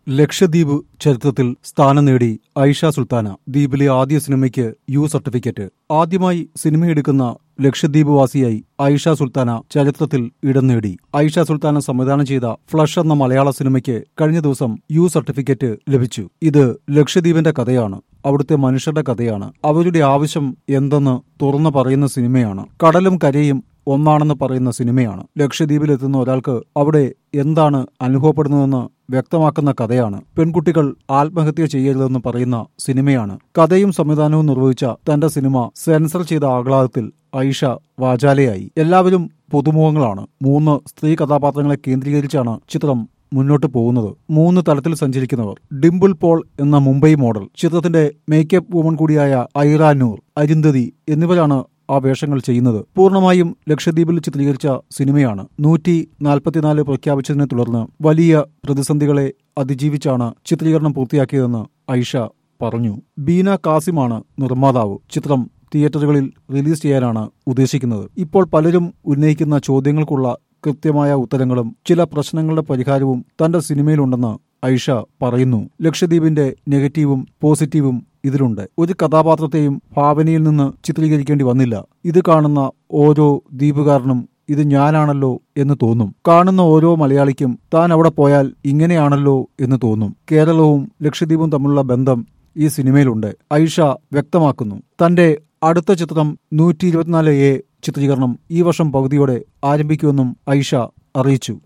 ലക്ഷദ്വീപ് ചരിത്രത്തിൽ സ്ഥാനം നേടി ഐഷ സുൽത്താന ദ്വീപിലെ ആദ്യ സിനിമയ്ക്ക് യു സർട്ടിഫിക്കറ്റ് ആദ്യമായി സിനിമയെടുക്കുന്ന ലക്ഷദ്വീപ് വാസിയായി ഐഷ സുൽത്താന ചരിത്രത്തിൽ ഇടം നേടി ഐഷ സുൽത്താന സംവിധാനം ചെയ്ത ഫ്ലഷ് എന്ന മലയാള സിനിമയ്ക്ക് കഴിഞ്ഞ ദിവസം യു സർട്ടിഫിക്കറ്റ് ലഭിച്ചു ഇത് ലക്ഷദ്വീപിന്റെ കഥയാണ് അവിടുത്തെ മനുഷ്യരുടെ കഥയാണ് അവരുടെ ആവശ്യം എന്തെന്ന് തുറന്നു പറയുന്ന സിനിമയാണ് കടലും കരയും ഒന്നാണെന്ന് പറയുന്ന സിനിമയാണ് ലക്ഷദ്വീപിലെത്തുന്ന ഒരാൾക്ക് അവിടെ എന്താണ് അനുഭവപ്പെടുന്നതെന്ന് വ്യക്തമാക്കുന്ന കഥയാണ് പെൺകുട്ടികൾ ആത്മഹത്യ ചെയ്യരുതെന്ന് പറയുന്ന സിനിമയാണ് കഥയും സംവിധാനവും നിർവഹിച്ച തന്റെ സിനിമ സെൻസർ ചെയ്ത ആഹ്ലാദത്തിൽ ഐഷ വാചാലയായി എല്ലാവരും പുതുമുഖങ്ങളാണ് മൂന്ന് സ്ത്രീ കഥാപാത്രങ്ങളെ കേന്ദ്രീകരിച്ചാണ് ചിത്രം മുന്നോട്ട് പോകുന്നത് മൂന്ന് തലത്തിൽ സഞ്ചരിക്കുന്നവർ ഡിംപിൾ പോൾ എന്ന മുംബൈ മോഡൽ ചിത്രത്തിന്റെ മേക്കപ്പ് വുമൺ കൂടിയായ ഐറ നൂർ അരുന്ധതി എന്നിവരാണ് ആ വേഷങ്ങൾ ചെയ്യുന്നത് പൂർണ്ണമായും ലക്ഷദ്വീപിൽ ചിത്രീകരിച്ച സിനിമയാണ് നൂറ്റി നാൽപ്പത്തിനാല് പ്രഖ്യാപിച്ചതിനെ തുടർന്ന് വലിയ പ്രതിസന്ധികളെ അതിജീവിച്ചാണ് ചിത്രീകരണം പൂർത്തിയാക്കിയതെന്ന് ഐഷ പറഞ്ഞു ബീന കാസിമാണ് നിർമ്മാതാവ് ചിത്രം തിയേറ്ററുകളിൽ റിലീസ് ചെയ്യാനാണ് ഉദ്ദേശിക്കുന്നത് ഇപ്പോൾ പലരും ഉന്നയിക്കുന്ന ചോദ്യങ്ങൾക്കുള്ള കൃത്യമായ ഉത്തരങ്ങളും ചില പ്രശ്നങ്ങളുടെ പരിഹാരവും തന്റെ സിനിമയിലുണ്ടെന്ന് ഐഷ പറയുന്നു ലക്ഷദ്വീപിന്റെ നെഗറ്റീവും പോസിറ്റീവും ഇതിലുണ്ട് ഒരു കഥാപാത്രത്തെയും ഭാവനയിൽ നിന്ന് ചിത്രീകരിക്കേണ്ടി വന്നില്ല ഇത് കാണുന്ന ഓരോ ദ്വീപുകാരനും ഇത് ഞാനാണല്ലോ എന്ന് തോന്നും കാണുന്ന ഓരോ മലയാളിക്കും താൻ അവിടെ പോയാൽ ഇങ്ങനെയാണല്ലോ എന്ന് തോന്നും കേരളവും ലക്ഷദ്വീപും തമ്മിലുള്ള ബന്ധം ഈ സിനിമയിലുണ്ട് ഐഷ വ്യക്തമാക്കുന്നു തന്റെ അടുത്ത ചിത്രം നൂറ്റി ഇരുപത്തിനാല് എ ചിത്രീകരണം ഈ വർഷം പകുതിയോടെ ആരംഭിക്കുമെന്നും ഐഷ അറിയിച്ചു